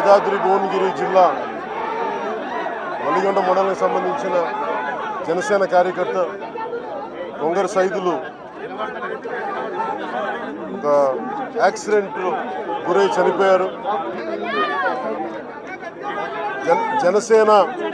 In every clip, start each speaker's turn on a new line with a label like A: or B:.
A: యాదాద్రి భువనగిరి జిల్లా మల్లిగొండ మండలానికి సంబంధించిన జనసేన కార్యకర్త కొంగర సైదులు ఒక యాక్సిడెంట్ గురై చనిపోయారు జన జనసేన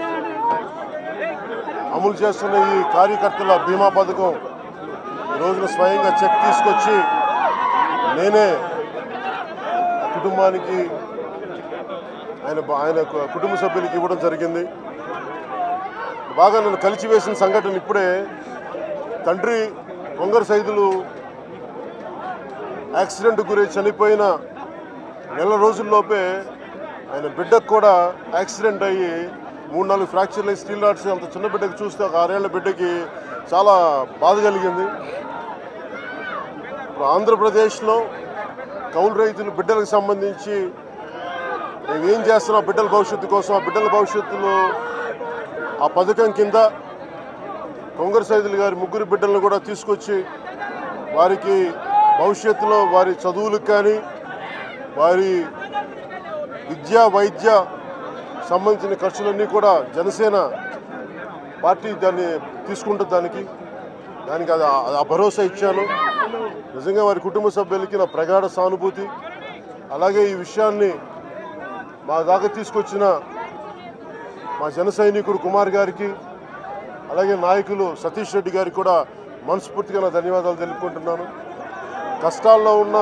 A: అమలు చేస్తున్న ఈ కార్యకర్తల బీమా పథకం ఈ రోజున స్వయంగా చెక్ తీసుకొచ్చి నేనే ఆ కుటుంబానికి ఆయన ఆయన కు- కుటుంబ సభ్యులకి ఇవ్వడం జరిగింది బాగా నన్ను కలిసివేసిన సంఘటన ఇప్పుడే తండ్రి కొంగరు సైదులు యాక్సిడెంట్ గురై చనిపోయిన నెల రోజుల్లోపే ఆయన బిడ్డకు కూడా యాక్సిడెంట్ అయ్యి మూడు నాలుగు ఫ్రాక్చర్లు అయ్యి స్టీల్ రాడ్స్ అంత చిన్న బిడ్డకు చూస్తే ఒక ఆరేళ్ల బిడ్డకి చాలా బాధ కలిగింది ఇప్పుడు ఆంధ్రప్రదేశ్లో కౌలు రైతులు బిడ్డలకు సంబంధించి మేము ఏం చేస్తున్నాం ఆ బిడ్డల భవిష్యత్తు కోసం ఆ బిడ్డల భవిష్యత్తులో ఆ పథకం కింద కొంగర సైదులు గారి ముగ్గురు బిడ్డలను కూడా తీసుకొచ్చి వారికి భవిష్యత్తులో వారి చదువులకు కానీ వారి విద్య వైద్య సంబంధించిన ఖర్చులన్నీ కూడా జనసేన పార్టీ దాన్ని తీసుకుంటుంది దానికి దానికి అది ఆ- ఆ భరోసా ఇచ్చాను నిజంగా వారి కుటుంబ సభ్యులకి నా ప్రగాఢ సానుభూతి అలాగే ఈ విషయాన్ని మా దాకా తీసుకొచ్చిన మా జన సైనికుడు కుమార్ గారికి అలాగే నాయకులు సతీష్ రెడ్డి గారికి కూడా మనస్ఫూర్తిగా నా ధన్యవాదాలు తెలుపుకుంటున్నాను కష్టాల్లో ఉన్న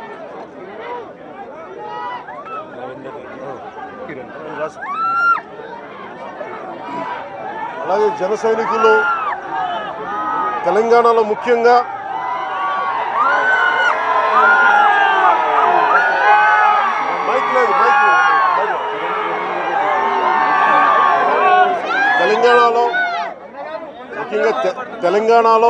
A: అలాగే జన సైనికులు తెలంగాణలో ముఖ్యంగా మైక్ లేదు మైక్ లేదు. మైక్ లేదు. తెలంగాణలో ముఖ్యంగా తె- తెలంగాణలో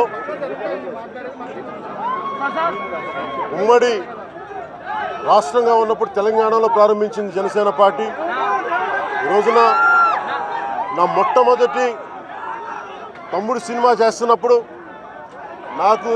A: ఉమ్మడి రాష్ట్రంగా ఉన్నప్పుడు తెలంగాణలో ప్రారంభించింది జనసేన పార్టీ ఈ రోజున నా మొట్టమొదటి తమ్ముడు సినిమా చేస్తున్నప్పుడు నాకు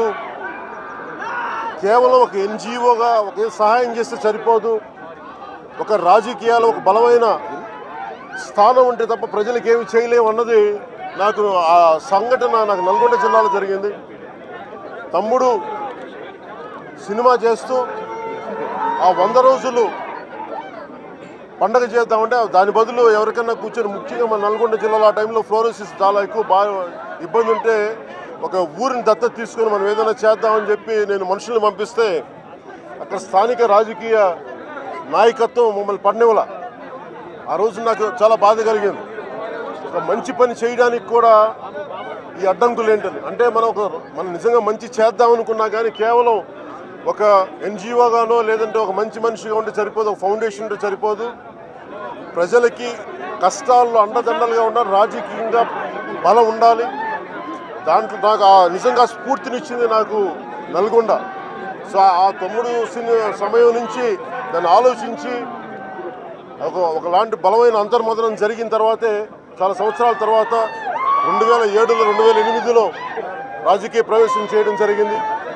A: కేవలం ఒక ఎన్జిఓగా ఒక సహాయం చేస్తే సరిపోదు ఒక రాజకీయాలు ఒక బలమైన స్థానం ఉంటే తప్ప ప్రజలకు ఏమి చేయలేము అన్నది నాకు ఆ సంఘటన నాకు నల్గొండ జిల్లాలో జరిగింది తమ్ముడు సినిమా చేస్తూ ఆ వంద రోజులు పండగ చేద్దామంటే దాని బదులు ఎవరికన్నా కూర్చొని ముఖ్యంగా మన నల్గొండ జిల్లాలో ఆ టైంలో ఫ్లోరోసిస్ చాలా ఎక్కువ బాగా ఇబ్బంది ఉంటే ఒక ఊరిని దత్తత తీసుకొని మనం ఏదైనా చేద్దామని చెప్పి నేను మనుషుల్ని పంపిస్తే అక్కడ స్థానిక రాజకీయ నాయకత్వం మమ్మల్ని పడినవల ఆ రోజు నాకు చాలా బాధ కలిగింది ఒక మంచి పని చేయడానికి కూడా ఈ అడ్డంకులు ఏంటని అంటే మనం ఒక మనం నిజంగా మంచి చేద్దాం అనుకున్నా కానీ కేవలం ఒక ఎన్జిఓగానో లేదంటే ఒక మంచి మనిషిగా ఉంటే సరిపోదు ఒక ఫౌండేషన్ ఉంటే సరిపోదు ప్రజలకి కష్టాల్లో అండదండలుగా ఉండాలి రాజకీయంగా బలం ఉండాలి దాంట్లో నాకు ఆ నిజంగా స్ఫూర్తినిచ్చింది నాకు నల్గొండ సో ఆ తమ్ముడు సిని సమయం నుంచి దాన్ని ఆలోచించి ఒక ఒకలాంటి బలమైన అంతర్మదనం జరిగిన తర్వాతే చాలా సంవత్సరాల తర్వాత రెండు వేల ఏడులో రెండు వేల ఎనిమిదిలో రాజకీయ ప్రవేశం చేయడం జరిగింది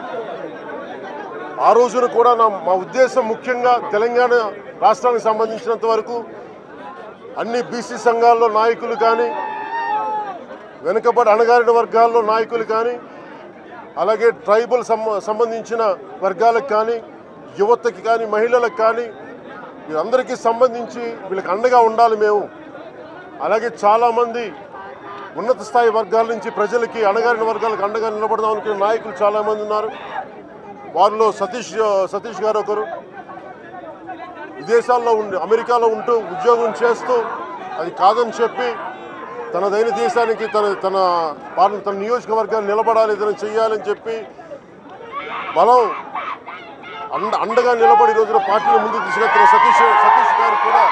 A: ఆ రోజున కూడా నా మా ఉద్దేశం ముఖ్యంగా తెలంగాణ రాష్ట్రానికి సంబంధించినంత వరకు అన్ని బీసీ సంఘాల్లో నాయకులు కానీ వెనుకబడి అణగారిన వర్గాల్లో నాయకులు కానీ అలాగే ట్రైబల్ సంబ సంబంధించిన వర్గాలకు కానీ యువతకి కానీ మహిళలకు కానీ వీరందరికీ సంబంధించి వీళ్ళకి అండగా ఉండాలి మేము అలాగే చాలామంది ఉన్నత స్థాయి వర్గాల నుంచి ప్రజలకి అణగారిన వర్గాలకు అండగా నిలబడదాం అనుకునే నాయకులు చాలామంది ఉన్నారు వారిలో సతీష్ సతీష్ గారు ఒకరు విదేశాల్లో ఉండి అమెరికాలో ఉంటూ ఉద్యోగం చేస్తూ అది కాదని చెప్పి తనదైన దేశానికి తన తన పాలన తన నియోజకవర్గాన్ని నిలబడాలి ఏదైనా చెయ్యాలని చెప్పి బలం అండ అండగా నిలబడి ఈ రోజున పార్టీని ముందుకు తీసుకెళ్తున్న సతీష్ సతీష్ గారికి కూడా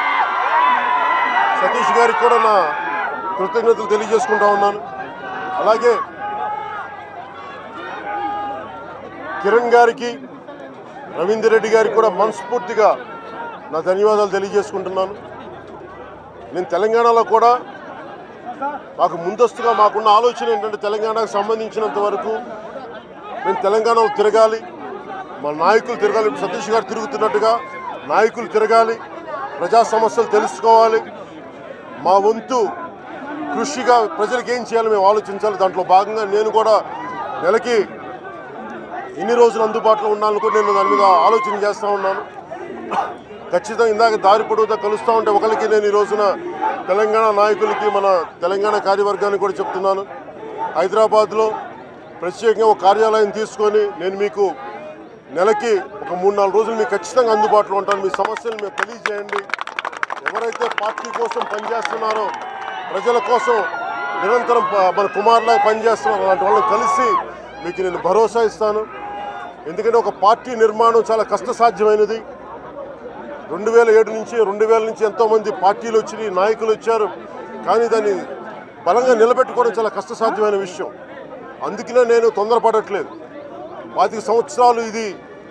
A: సతీష్ గారికి కూడా నా కృతజ్ఞతలు తెలియజేసుకుంటా ఉన్నాను అలాగే కిరణ్ గారికి రవీందర్ రెడ్డి గారికి కూడా మనస్ఫూర్తిగా నా ధన్యవాదాలు తెలియజేసుకుంటున్నాను నేను తెలంగాణలో కూడా మాకు ముందస్తుగా మాకున్న ఆలోచన ఏంటంటే తెలంగాణకు సంబంధించినంత వరకు మేము తెలంగాణలో తిరగాలి మా నాయకులు తిరగాలి ఇప్పుడు సతీష్ గారు తిరుగుతున్నట్టుగా నాయకులు తిరగాలి ప్రజా సమస్యలు తెలుసుకోవాలి మా వంతు కృషిగా ప్రజలకు ఏం చేయాలో మేము ఆలోచించాలి దాంట్లో భాగంగా నేను కూడా నెలకి ఎన్ని రోజులు అందుబాటులో ఉండాలని కూడా నేను దాని మీద ఆలోచన చేస్తూ ఉన్నాను ఖచ్చితంగా ఇందాక దారి పొడవుతా కలుస్తూ ఉంటే ఒకరికి నేను ఈ రోజున తెలంగాణ నాయకులకి మన తెలంగాణ కార్యవర్గానికి కూడా చెప్తున్నాను హైదరాబాద్లో ప్రత్యేకంగా ఒక కార్యాలయం తీసుకొని నేను మీకు నెలకి ఒక మూడు నాలుగు రోజులు మీకు ఖచ్చితంగా అందుబాటులో ఉంటాను మీ సమస్యలు మీకు తెలియజేయండి ఎవరైతే పార్టీ కోసం పనిచేస్తున్నారో ప్రజల కోసం నిరంతరం ప- మన కుమారులాగా పనిచేస్తున్నారో అలాంటి వాళ్ళని కలిసి మీకు నేను భరోసా ఇస్తాను ఎందుకంటే ఒక పార్టీ నిర్మాణం చాలా కష్టసాధ్యమైనది రెండు వేల ఏడు నుంచి రెండు వేల నుంచి ఎంతోమంది పార్టీలు వచ్చినాయి నాయకులు వచ్చారు కానీ దాన్ని బలంగా నిలబెట్టుకోవడం చాలా కష్టసాధ్యమైన విషయం అందుకనే నేను తొందరపడట్లేదు పాతిక సంవత్సరాలు ఇది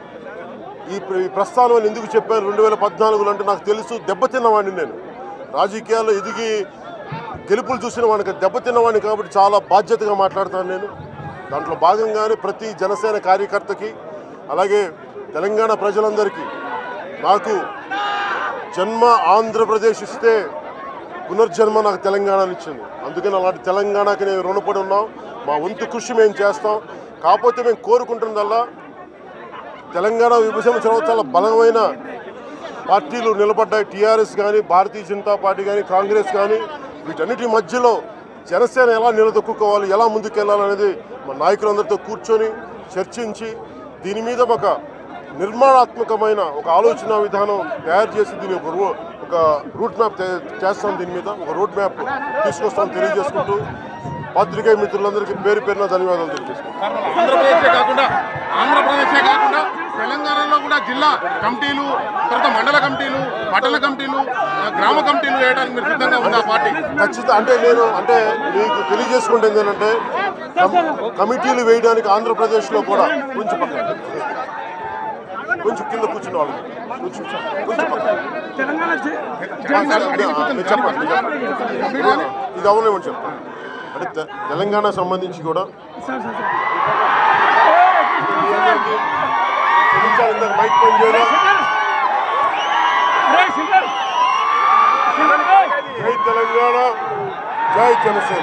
A: ఈ ప్ర- ఈ ప్రస్థానం అని ఎందుకు చెప్పాను రెండు వేల పద్నాలుగులో అంటే నాకు తెలుసు దెబ్బతిన్నవాడిని నేను రాజకీయాల్లో ఎదిగి గెలుపులు చూసిన వాడికి దెబ్బతిన్నవాడిని కాబట్టి చాలా బాధ్యతగా మాట్లాడతాను నేను దాంట్లో భాగంగానే ప్రతి జనసేన కార్యకర్తకి అలాగే తెలంగాణ ప్రజలందరికీ నాకు జన్మ ఆంధ్రప్రదేశ్ ఇస్తే పునర్జన్మ నాకు తెలంగాణని ఇచ్చింది అందుకని అలాంటి తెలంగాణకి నేను రుణపడి ఉన్నాం మా వంతు కృషి మేము చేస్తాం కాకపోతే మేము కోరుకుంటున్నదల్లా తెలంగాణ విభజన తర్వాత చాలా బలమైన పార్టీలు నిలబడ్డాయి టీఆర్ఎస్ కానీ భారతీయ జనతా పార్టీ కానీ కాంగ్రెస్ కానీ వీటన్నిటి మధ్యలో జనసేన ఎలా నిలదొక్కుకోవాలి ఎలా ముందుకెళ్ళాలనేది మా నాయకులందరితో కూర్చొని చర్చించి దీని మీద ఒక నిర్మాణాత్మకమైన ఒక ఆలోచన విధానం తయారు చేసి దీని ఒక రూ- ఒక రూట్ మ్యాప్ తే- చేస్తాం దీని మీద ఒక రోడ్ మ్యాప్ తీసుకొస్తాం తెలియజేసుకుంటూ పాత్రికేయ మిత్రులందరికీ పేరు పేరున ధన్యవాదాలు తెలియజేసుకుంటాం
B: ఆంధ్రప్రదేశే కాకుండా ఆంధ్రప్రదేశే కాకుండా తెలంగాణలో కూడా జిల్లా కమిటీలు తర్వాత మండల కమిటీలు పట్టణ కమిటీలు ఆ, గ్రామ కమిటీలు వేయడానికి మీరు సిద్ధంగా ఉంది ఆ పార్టీ
A: ఖచ్చితంగా అంటే నేను అంటే మీకు తెలియజేసుకుంటుంది ఏంటంటే కమ్- కమిటీలు వేయడానికి ఆంధ్రప్రదేశ్లో కూడా కొంచెం పక్కన కొంచెం కింద కూర్చున్న వాళ్ళు కొంచెం కొంచెం పక్కన
C: తెలంగాణ జ-
A: ఆ, సరే, అదే, ఆ, మీరు చెప్పండి మీరు చెప్పండి. ఇది అవునేమని చెప్తాను అంటే తె- తెలంగాణ సంబంధించి కూడా
C: సార్ సార్ సార్.
A: మీ అందరికీ క్షమించాలి, ఇందాక మైక్ పని చేయడం
C: రేయ్ శంకర్. శంకర్ రేయ్.
A: జై తెలంగాణ జై జనసేన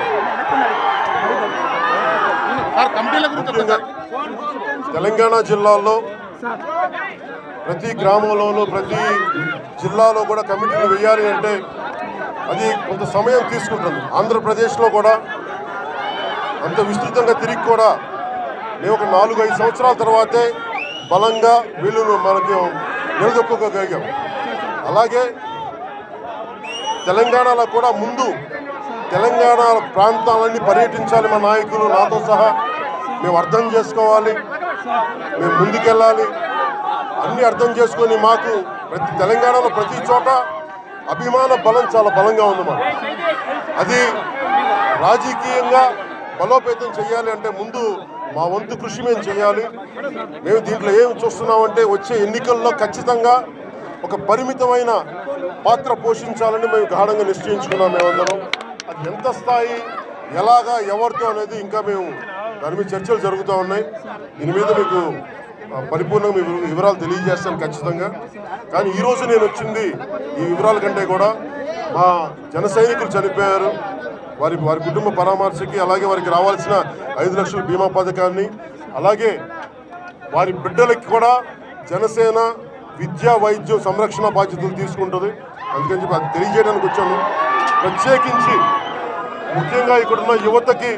B: సార్ కమిటీల గురించి
A: ముఖ్యంగా
B: ఒకసారి
A: తెలంగాణ జిల్లాల్లో
C: సార్
A: ప్రతి గ్రామంలోనూ ప్రతి జిల్లాలో కూడా కమిటీలు వేయాలి అంటే అది కొంత సమయం తీసుకుంటుంది ఆంధ్రప్రదేశ్లో కూడా అంత విస్తృతంగా తిరిగి కూడా మేము ఒక నాలుగు ఐదు సంవత్సరాల తర్వాతే బలంగా వీళ్ళను మనకి నిలదొక్కగలిగాం అలాగే తెలంగాణలో కూడా ముందు తెలంగాణ ప్రాంతాలన్నీ పర్యటించాలి మా నాయకులు నాతో సహా మేము అర్థం చేసుకోవాలి మేము ముందుకెళ్ళాలి అన్నీ అర్థం చేసుకొని మాకు ప్రతి తెలంగాణలో ప్రతి చోట అభిమాన బలం చాలా బలంగా ఉంది మాకు అది రాజకీయంగా బలోపేతం చేయాలి అంటే ముందు మా వంతు కృషి మేము చేయాలి మేము దీంట్లో ఏం చూస్తున్నామంటే వచ్చే ఎన్నికల్లో ఖచ్చితంగా ఒక పరిమితమైన పాత్ర పోషించాలని మేము గాఢంగా నిశ్చయించుకున్నాం మేమందరం అది ఎంత స్థాయి ఎలాగా ఎవరితో అనేది ఇంకా మేము దాని మీద చర్చలు జరుగుతూ ఉన్నాయి దీని మీద మీకు ఆ, పరిపూర్ణంగా మీ వివ- వివరాలు తెలియజేస్తాను ఖచ్చితంగా కానీ ఈరోజు నేను వచ్చింది ఈ వివరాల కంటే కూడా మా జన సైనికులు చనిపోయారు వారి వారి కుటుంబ పరామర్శకి అలాగే వారికి రావాల్సిన ఐదు లక్షల బీమా పథకాన్ని అలాగే వారి బిడ్డలకి కూడా జనసేన విద్యా వైద్యం సంరక్షణ బాధ్యతలు తీసుకుంటుంది అందుకని చెప్పి అది తెలియజేయడానికి వచ్చాను ప్రత్యేకించి ముఖ్యంగా ఇక్కడున్న యువతకి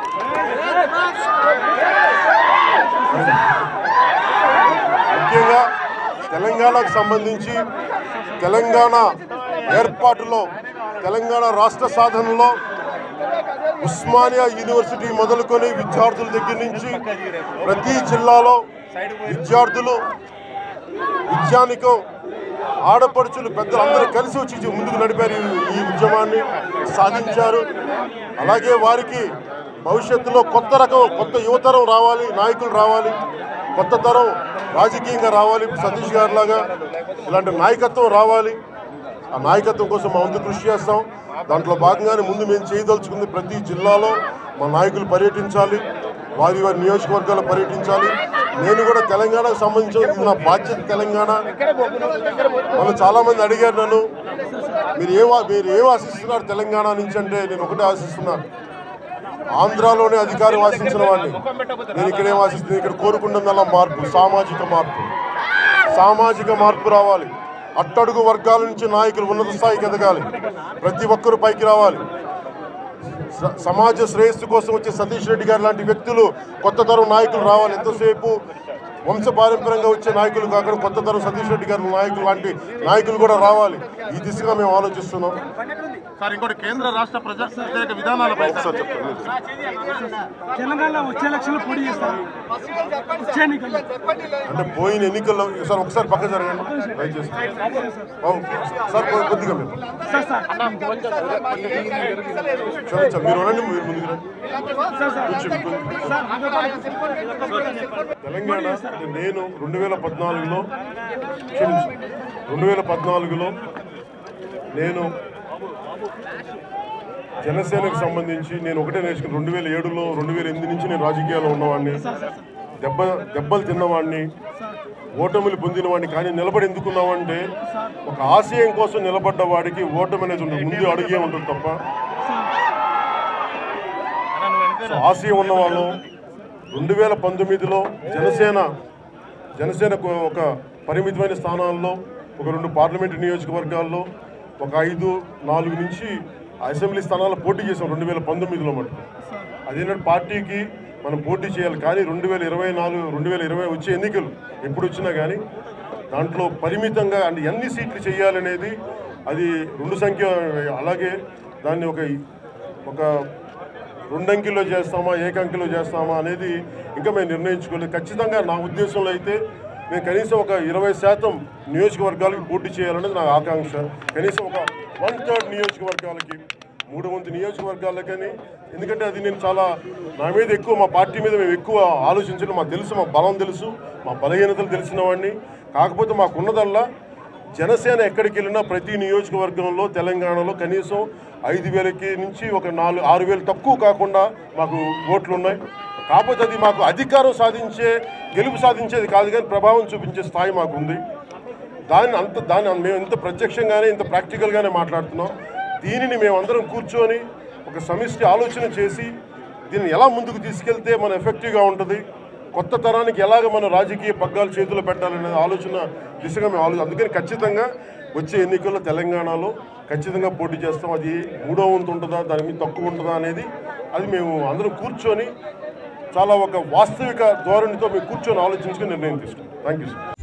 A: ముఖ్యంగా తెలంగాణకు సంబంధించి తెలంగాణ ఏర్పాటులో తెలంగాణ రాష్ట్ర సాధనలో ఉస్మానియా యూనివర్సిటీ మొదలుకొని విద్యార్థుల దగ్గర నుంచి ప్రతి జిల్లాలో విద్యార్థులు విద్యానికం ఆడపడుచులు పెద్దలు అందరూ కలిసి వచ్చి ముందుకు నడిపారు ఈ- ఈ ఉద్యమాన్ని సాధించారు అలాగే వారికి భవిష్యత్తులో కొత్త రకం కొత్త యువతరం రావాలి నాయకులు రావాలి కొత్త తరం రాజకీయంగా రావాలి సతీష్ గారి లాగా ఇలాంటి నాయకత్వం రావాలి ఆ నాయకత్వం కోసం మా వంతు కృషి చేస్తాం దాంట్లో భాగంగానే ముందు మేము చేయదలుచుకుంది ప్రతి జిల్లాలో మా నాయకులు పర్యటించాలి వారి వారి నియోజకవర్గాల్లో పర్యటించాలి నేను కూడా తెలంగాణకు సంబంధించిన ఇది నా బాధ్యత తెలంగాణ మనం చాలా మంది అడిగారు నన్ను మీరు ఏం ఆ- మీరు ఏం ఆశిస్తున్నారు తెలంగాణ నుంచి అంటే నేను ఒకటే ఆశిస్తున్నాను ఆంధ్రాలోనే అధికారం ఆశించిన వాడిని నేను ఇక్కడ ఏం ఆశిస్తున్నాను ఇక్కడ కోరుకుంటున్నలా మార్పు సామాజిక మార్పు సామాజిక మార్పు రావాలి అట్టడుగు వర్గాల నుంచి నాయకులు ఉన్నత స్థాయికి ఎదగాలి ప్రతి ఒక్కరూ పైకి రావాలి స- సమాజ శ్రేయస్సు కోసం వచ్చే సతీష్ రెడ్డి గారు లాంటి వ్యక్తులు కొత్త తరం నాయకులు రావాలి ఎంతసేపు వంశ పారంపర్యంగా వచ్చే నాయకులు కాకుండా కొత్త తరం సతీష్ రెడ్డి గారు నాయకులు లాంటి నాయకులు కూడా రావాలి ఈ దిశగా మేము ఆలోచిస్తున్నాం
B: సార్ ఇంకోటి కేంద్ర రాష్ట్ర ప్రజా వ్యతిరేక విధానాలపై సార్
A: సార్ చెప్పండి
C: తెలంగాణ వచ్చే ఎలక్షన్లో పోటీ చేస్తారు వచ్చే ఎన్నికల్లో
A: అంటే పోయిన ఎన్నికల్లో సార్ ఒకసారి పక్క జరగండి దయచేసి అవును. సార్ కొ- కొద్దిగా మీరు
C: సార్ సార్
A: క్షమించాలి మీరు రండి మీరు ముందుకు రండి
C: సార్ సార్
A: కూర్చోండి, కూర్చోండి. తెలంగాణ అంటే నేను రెండు వేల పద్నాలుగులో క్షమించు రెండు వేల పద్నాలుగులో నేను జనసేనకు సంబంధించి నేను ఒకటే నేర్చుకుని రెండు వేల ఏడులో రెండు వేల ఎనిమిది నుంచి నేను రాజకీయాల్లో ఉన్నవాడిని దెబ్బ దెబ్బలు తిన్నవాడిని ఓటమిలు పొందినవాడిని కానీ నిలబడి ఎందుకున్నామంటే ఒక ఆశయం కోసం నిలబడ్డ వాడికి ఓటమి అనేది ఉంటుంది ముందు అడిగే ఉంటుంది తప్ప సో ఆశయం ఉన్న వాళ్ళు రెండు వేల పంతొమ్మిదిలో జనసేన జనసేనకు ఒక పరిమితమైన స్థానాల్లో ఒక రెండు పార్లమెంటు నియోజకవర్గాల్లో ఒక ఐదు నాలుగు నుంచి అసెంబ్లీ స్థానాల్లో పోటీ చేసాం రెండు వేల పంతొమ్మిదిలో మటుకు అదేంటంటే పార్టీకి మనం పోటీ చేయాలి కానీ రెండు వేల ఇరవై నాలుగు రెండు వేల ఇరవై వచ్చే ఎన్నికలు ఎప్పుడు వచ్చినా కానీ దాంట్లో పరిమితంగా అంటే ఎన్ని సీట్లు చేయాలనేది అది రెండు సంఖ్య అలాగే దాన్ని ఒక ఒక రెండంకిలో చేస్తామా ఏకంకిలో చేస్తామా అనేది ఇంకా మేము నిర్ణయించుకోలేదు ఖచ్చితంగా నా ఉద్దేశంలో అయితే నేను కనీసం ఒక ఇరవై శాతం నియోజకవర్గాలకు పోటీ చేయాలనేది నా ఆకాంక్ష కనీసం ఒక వన్ థర్డ్ నియోజకవర్గాలకి మూడు వంతు నియోజకవర్గాలకని ఎందుకంటే అది నేను చాలా నా మీద ఎక్కువ మా పార్టీ మీద మేము ఎక్కువ ఆలోచించడం మాకు తెలుసు మా బలం తెలుసు మా బలహీనతలు తెలిసిన వాడిని కాకపోతే మాకున్నదల్లా జనసేన ఎక్కడికి వెళ్ళినా ప్రతి నియోజకవర్గంలో తెలంగాణలో కనీసం ఐదు వేలకి నుంచి ఒక నాలుగు ఆరు వేలు తక్కువ కాకుండా మాకు ఓట్లు ఉన్నాయి కాకపోతే అది మాకు అధికారం సాధించే గెలుపు సాధించేది కాదు కానీ ప్రభావం చూపించే స్థాయి మాకు ఉంది దాన్ని అంత దాన్ని మేము ఇంత ప్రత్యక్షంగానే ఇంత ప్రాక్టికల్గానే మాట్లాడుతున్నాం దీనిని మేమందరం కూర్చొని ఒక సమిష్టి ఆలోచన చేసి దీన్ని ఎలా ముందుకు తీసుకెళ్తే మన ఎఫెక్టివ్గా ఉంటుంది కొత్త తరానికి ఎలాగ మన రాజకీయ పగ్గాలు చేతిలో పెట్టాలనే ఆలోచన దిశగా మేము ఆలోచన అందుకని ఖచ్చితంగా వచ్చే ఎన్నికల్లో తెలంగాణలో ఖచ్చితంగా పోటీ చేస్తాం అది మూడో వంతు ఉంటుందా దాని మీద తక్కువ ఉంటుందా అనేది అది మేము అందరం కూర్చొని చాలా ఒక వాస్తవిక ధోరణితో మేము కూర్చొని ఆలోచించుకుని నిర్ణయం తీసుకుంటాం థ్యాంక్ యూ సార్